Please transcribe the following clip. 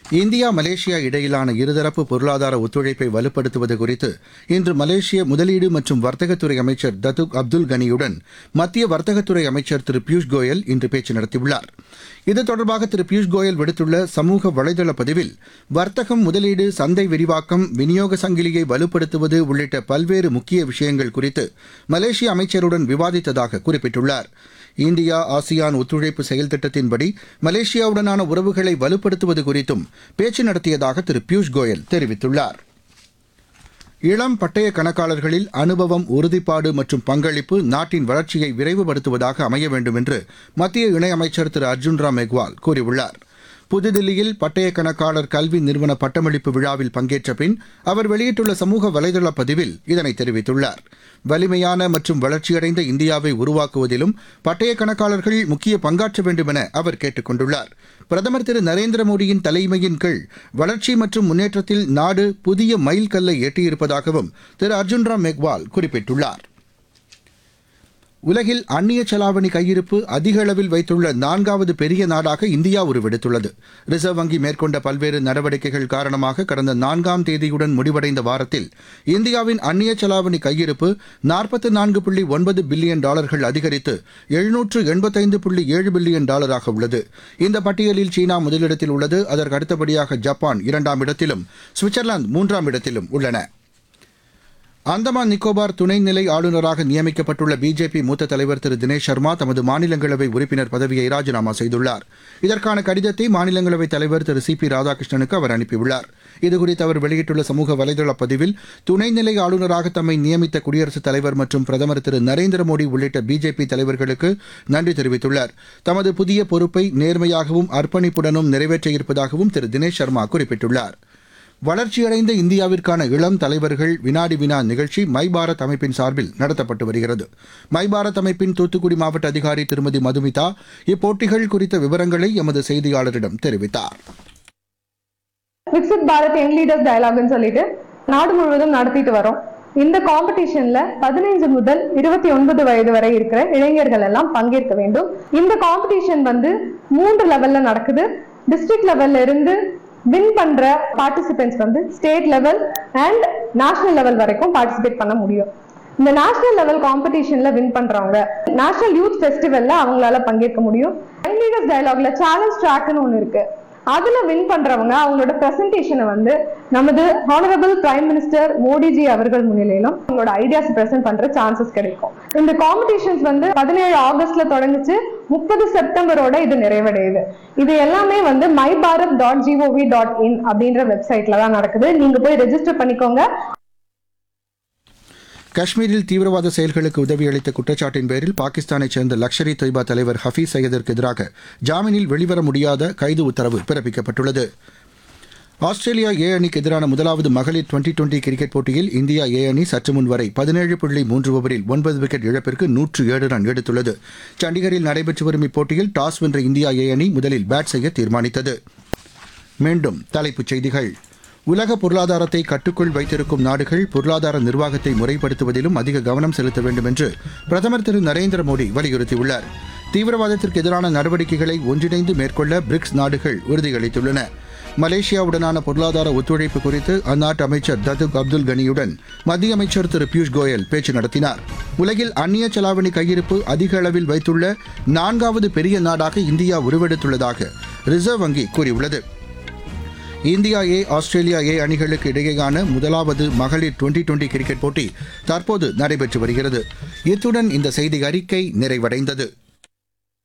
India Malaysia இடையிலான இருதரப்பு பொருளாதார ஒத்துழைப்பை வலுப்படுத்துவது குறித்து இன்று மலேசிய முதலீடு மற்றும் வர்த்தகத்துறை அமைச்சர் தத்துக் அப்துல் கனியுடன் மத்திய வர்த்தகத்துறை அமைச்சர் திரு பியூஷ் கோயல் இன்று பேச்சு நடத்தியுள்ளார் இது தொடர்பாக திரு பியூஷ் கோயல் விடுத்துள்ள சமூக வலைதள பதிவில் வர்த்தகம் முதலீடு சந்தை விரிவாக்கம் விநியோக சங்கிலியை வலுப்படுத்துவது உள்ளிட்ட பல்வேறு முக்கிய விஷயங்கள் குறித்து மலேசிய அமைச்சருடன் விவாதித்ததாக குறிப்பிட்டுள்ளார் இந்தியா ஆசியான் ஒத்துழைப்பு செயல் திட்டத்தின்படி மலேசியாவுடனான உறவுகளை வலுப்படுத்துவது குறித்தும் பேச்சு நடத்தியதாக திரு பியூஷ் கோயல் தெரிவித்துள்ளார் இளம் பட்டய கணக்காளர்களில் அனுபவம் உறுதிப்பாடு மற்றும் பங்களிப்பு நாட்டின் வளர்ச்சியை விரைவுபடுத்துவதாக அமைய வேண்டும் என்று மத்திய இணையமைச்சர் திரு அர்ஜுன் ராம் மெக்வால் கூறியுள்ளார் புதுதில்லியில் பட்டய கணக்காளர் கல்வி நிறுவன பட்டமளிப்பு விழாவில் பங்கேற்ற பின் அவர் வெளியிட்டுள்ள சமூக வலைதள பதிவில் இதனை தெரிவித்துள்ளார் வலிமையான மற்றும் வளர்ச்சியடைந்த இந்தியாவை உருவாக்குவதிலும் பட்டய கணக்காளர்கள் முக்கிய பங்காற்ற வேண்டும் என அவர் கேட்டுக் கொண்டுள்ளார் பிரதமர் திரு நரேந்திர மோடியின் தலைமையின் கீழ் வளர்ச்சி மற்றும் முன்னேற்றத்தில் நாடு புதிய மைல்கல்லை எட்டியிருப்பதாகவும் திரு அர்ஜுன் ராம் மெக்வால் குறிப்பிட்டுள்ளார் உலகில் அந்நிய செலாவணி கையிருப்பு அதிக அளவில் வைத்துள்ள நான்காவது பெரிய நாடாக இந்தியா உருவெடுத்துள்ளது ரிசர்வ் வங்கி மேற்கொண்ட பல்வேறு நடவடிக்கைகள் காரணமாக கடந்த நான்காம் தேதியுடன் முடிவடைந்த வாரத்தில் இந்தியாவின் அந்நிய செலாவணி கையிருப்பு நாற்பத்து நான்கு புள்ளி ஒன்பது பில்லியன் டாலர்கள் அதிகரித்து எழுநூற்று எண்பத்தைந்து புள்ளி ஏழு பில்லியன் டாலராக உள்ளது இந்த பட்டியலில் சீனா முதலிடத்தில் உள்ளது அதற்கு அடுத்தபடியாக ஜப்பான் இரண்டாம் இடத்திலும் சுவிட்சர்லாந்து மூன்றாம் இடத்திலும் உள்ளன அந்தமான் நிக்கோபார் துணைநிலை ஆளுநராக நியமிக்கப்பட்டுள்ள பிஜேபி மூத்த தலைவர் திரு தினேஷ் சர்மா தமது மாநிலங்களவை உறுப்பினர் பதவியை ராஜினாமா செய்துள்ளார் இதற்கான கடிதத்தை மாநிலங்களவைத் தலைவர் திரு சி பி ராதாகிருஷ்ணனுக்கு அவர் அனுப்பியுள்ளார் இதுகுறித்து அவர் வெளியிட்டுள்ள சமூக வலைதள பதிவில் துணைநிலை ஆளுநராக தம்மை நியமித்த குடியரசுத் தலைவர் மற்றும் பிரதமர் திரு நரேந்திர மோடி உள்ளிட்ட பிஜேபி தலைவர்களுக்கு நன்றி தெரிவித்துள்ளார் தமது புதிய பொறுப்பை நேர்மையாகவும் அர்ப்பணிப்புடனும் நிறைவேற்ற இருப்பதாகவும் திரு தினேஷ் சர்மா குறிப்பிட்டுள்ளார் வளர்ச்சியடைந்த இந்தியாவிற்கான இளம் தலைவர்கள் வினாடி வினா நிகழ்ச்சி மை பாரத் அமைப்பின் சார்பில் நடத்தப்பட்டு வருகிறது மை பாரத் அமைப்பின் தூத்துக்குடி மாவட்ட அதிகாரி திருமதி மதுமிதா இப்போட்டிகள் குறித்த விவரங்களை எமது செய்தியாளரிடம் தெரிவித்தார் விக்சித் பாரத் யங் லீடர்ஸ் டயலாக்னு சொல்லிட்டு நாடு முழுவதும் நடத்திட்டு வரோம் இந்த காம்படிஷன்ல பதினைஞ்சு முதல் இருபத்தி ஒன்பது வயது வரை இருக்கிற இளைஞர்கள் எல்லாம் பங்கேற்க வேண்டும் இந்த காம்படிஷன் வந்து மூன்று லெவல்ல நடக்குது டிஸ்ட்ரிக்ட் லெவல்ல இருந்து வின் பண்ற பார்ட்டிசிபென்ட்ஸ் வந்து state level and national level வரைக்கும் பார்ட்டிசிபேட் பண்ண முடியும் இந்த நேஷனல் லெவல் காம்படிஷன்ல வின் பண்றவங்க நேஷனல் யூத் ஃபெஸ்டிவல்ல அவங்களால பங்கேற்க முடியும் லீடர்ஸ் டயலாக்ல சேலஞ்ச் ட்ராக்னு ஒன்று இருக்கு அதுல வின் பண்றவங்க அவங்களோட பிரசன்டேஷனை வந்து நமது ஹானரபிள் பிரைம் மினிஸ்டர் மோடிஜி அவர்கள் முன்னிலையிலும் அவங்களோட ஐடியாஸ் பிரசன்ட் பண்ற சான்சஸ் கிடைக்கும் இந்த காம்படிஷன்ஸ் வந்து பதினேழு ஆகஸ்ட்ல தொடங்குச்சு முப்பது செப்டம்பரோட இது நிறைவடையுது இது எல்லாமே வந்து my Bharat dot G O V dot in அப்படின்ற வெப்சைட்ல தான் நடக்குது நீங்க போய் ரெஜிஸ்டர் பண்ணிக்கோங்க காஷ்மீரில் தீவிரவாத செயல்களுக்கு உதவியளித்த குற்றச்சாட்டின் பேரில் பாகிஸ்தானைச் சேர்ந்த லக்ஷர் இ தொய்பா தலைவர் ஹஃபீஸ் சையதிற்கு எதிராக ஜாமீனில் வெளிவர முடியாத கைது உத்தரவு பிறப்பிக்கப்பட்டுள்ளது ஆஸ்திரேலியா ஏ அணிக்கு எதிரான முதலாவது மகளிர் டுவெண்டி டுவெண்டி கிரிக்கெட் போட்டியில் இந்தியா ஏ அணி சற்று முன் வரை பதினேழு புள்ளி மூன்று ஓவரில் ஒன்பது விக்கெட் இழப்பிற்கு நூற்று ஏழு ரன் எடுத்துள்ளது சண்டிகரில் நடைபெற்று வரும் இப்போட்டியில் டாஸ் வென்ற இந்தியா ஏ அணி முதலில் பேட் செய்ய தீர்மானித்தது மீண்டும் தலைப்புச் செய்திகள் உலக பொருளாதாரத்தை கட்டுக்குள் வைத்திருக்கும் நாடுகள் பொருளாதார நிர்வாகத்தை முறைப்படுத்துவதிலும் அதிக கவனம் செலுத்த வேண்டும் என்று பிரதமர் திரு நரேந்திர மோடி வலியுறுத்தியுள்ளார் தீவிரவாதத்திற்கு எதிரான நடவடிக்கைகளை ஒன்றிணைந்து மேற்கொள்ள பிரிக்ஸ் நாடுகள் உறுதியளித்துள்ளன மலேசியாவுடனான பொருளாதார ஒத்துழைப்பு குறித்து அந்நாட்டு அமைச்சர் ததுக் அப்துல் கனியுடன் மத்திய அமைச்சர் திரு பியூஷ் கோயல் பேச்சு நடத்தினார் உலகில் அந்நிய செலாவணி கையிருப்பு அதிக அளவில் வைத்துள்ள நான்காவது பெரிய நாடாக இந்தியா உருவெடுத்துள்ளதாக ரிசர்வ் வங்கி கூறியுள்ளது இந்தியா ஏ ஆஸ்திரேலியா ஏ அணிகளுக்கு இடையேயான முதலாவது மகளிர் டுவெண்டி டுவெண்டி கிரிக்கெட் போட்டி தற்போது நடைபெற்று வருகிறது இத்துடன் இந்த செய்தி அறிக்கை நிறைவடைந்தது